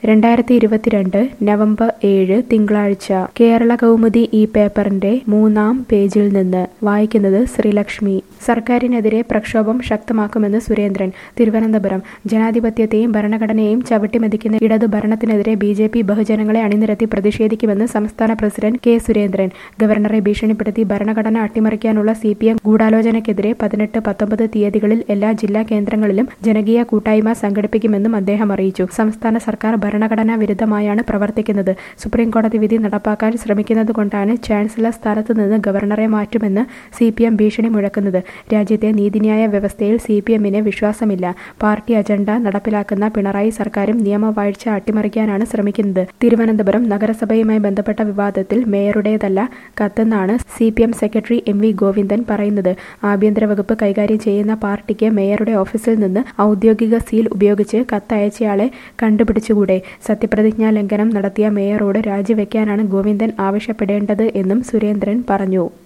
രണ്ടായിരത്തി ഇരുപത്തിരണ്ട് നവംബർ ഏഴ് തിങ്കളാഴ്ച കേരള കൗമുദി ഈ പേപ്പറിന്റെ മൂന്നാം പേജിൽ നിന്ന് വായിക്കുന്നത് ശ്രീലക്ഷ്മി സർക്കാരിനെതിരെ പ്രക്ഷോഭം ശക്തമാക്കുമെന്ന് സുരേന്ദ്രൻ തിരുവനന്തപുരം ജനാധിപത്യത്തെയും ഭരണഘടനയെയും ചവിട്ടിമെതിക്കുന്ന ഇടതു ഭരണത്തിനെതിരെ ബി ജെ പി ബഹുജനങ്ങളെ അണിനിരത്തി പ്രതിഷേധിക്കുമെന്ന് സംസ്ഥാന പ്രസിഡന്റ് കെ സുരേന്ദ്രൻ ഗവർണറെ ഭീഷണിപ്പെടുത്തി ഭരണഘടന അട്ടിമറിക്കാനുള്ള സി പി എം ഗൂഢാലോചനയ്ക്കെതിരെ പതിനെട്ട് പത്തൊമ്പത് തീയതികളിൽ എല്ലാ ജില്ലാ കേന്ദ്രങ്ങളിലും ജനകീയ കൂട്ടായ്മ സംഘടിപ്പിക്കുമെന്നും അദ്ദേഹം അറിയിച്ചു സംസ്ഥാന സർക്കാർ ഭരണഘടനാ വിരുദ്ധമായാണ് പ്രവർത്തിക്കുന്നത് സുപ്രീംകോടതി വിധി നടപ്പാക്കാൻ ശ്രമിക്കുന്നതുകൊണ്ടാണ് ചാൻസലർ സ്ഥാനത്ത് നിന്ന് ഗവർണറെ മാറ്റുമെന്ന് സി പി എം ഭീഷണി മുഴക്കുന്നത് രാജ്യത്തെ നീതിന്യായ വ്യവസ്ഥയിൽ സി പി എമ്മിന് വിശ്വാസമില്ല പാർട്ടി അജണ്ട നടപ്പിലാക്കുന്ന പിണറായി സർക്കാരും നിയമവാഴ്ച അട്ടിമറിക്കാനാണ് ശ്രമിക്കുന്നത് തിരുവനന്തപുരം നഗരസഭയുമായി ബന്ധപ്പെട്ട വിവാദത്തിൽ മേയറുടേതല്ല കത്തെന്നാണ് C P M secretary M V Govindan പറയുന്നത് ആഭ്യന്തര വകുപ്പ് കൈകാര്യം ചെയ്യുന്ന പാർട്ടിക്ക് മേയറുടെ ഓഫീസിൽ നിന്ന് ഔദ്യോഗിക സീൽ ഉപയോഗിച്ച് കത്തയച്ചയാളെ കണ്ടുപിടിച്ചുകൂടെ സത്യപ്രതിജ്ഞാ ലംഘനം നടത്തിയ മേയറോട് രാജിവെക്കാനാണ് ഗോവിന്ദൻ ആവശ്യപ്പെടേണ്ടത് എന്നും സുരേന്ദ്രൻ പറഞ്ഞു